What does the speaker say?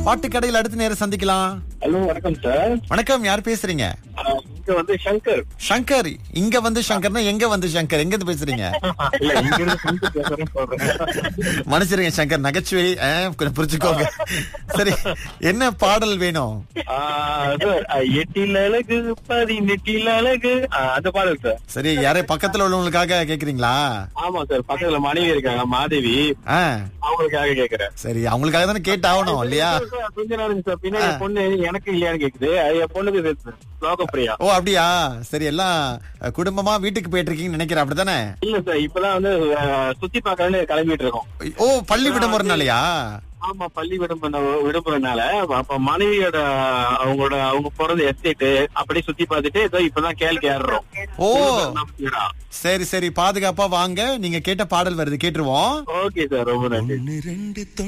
பாட்டு கடையில் அடுத்த நேரம் சந்திக்கலாம் ஹலோ வணக்கம் சார் வணக்கம் யார் பேசுறீங்க இங்க வந்து சங்கர் சங்கர் இங்க வந்து சங்கர்னா எங்க வந்து சங்கர் எங்க இருந்து பேசுறீங்க இல்ல இங்க இருந்து சங்கர் பேசுறேன்னு சொல்றேன் மன்னிச்சிருங்க சங்கர் நகைச்சுவை ஆ, கொஞ்சம் புரிச்சுக்கோங்க சரி என்ன பாடல் வேணும் ஆஹ் சார் அஹ் எட்டில் அழகு பதினெட்டில் அழகு ஆஹ் அந்த பாடல் சார் சரி யாரே பக்கத்துல உள்ளவங்களுக்காக கேக்குறீங்களா ஆமா சார் பக்கத்துல மனைவி இருக்காங்க மாதேவி ஆ அவங்களுக்காக கேக்குறேன் சரி அவங்களுக்காக தானே கேட்டு ஆகணும் இல்லையா சார், கொஞ்ச நேரம் சார் பின்னாடி என் பொண்ணு எனக்கு இல்லையான்னு கேக்குது அது என் பொண்ணுக்கு லோகப்பிரியா ஓ அப்படியா சரி எல்லாம் அஹ், குடும்பமா வீட்டுக்கு போயிட்டு இருக்கீங்கன்னு நினைக்கிறேன் அப்படிதானே இல்ல சார் இப்பதான் வந்து அஹ், சுத்தி பார்க்கறேன்னு கிளம்பிட்டு இருக்கோம் ஓ பள்ளி விடுமுறைனாலயா ஆமா பள்ளி விடுமுறை விடுமுறைனால அப்ப மனைவியோட அவங்களோட அவங்க பிறந்த எஸ்டேட் அப்படியே சுத்தி பார்த்துட்டு ஏதோ இப்பதான் கேள்வி ஏறுறோம் ஓ நம்பிக்கையோட. சரி சரி பாதுகாப்பா வாங்க நீங்க கேட்ட பாடல் வருது கேட்டுருவோம் ஓகே சார் ரொம்ப நன்றி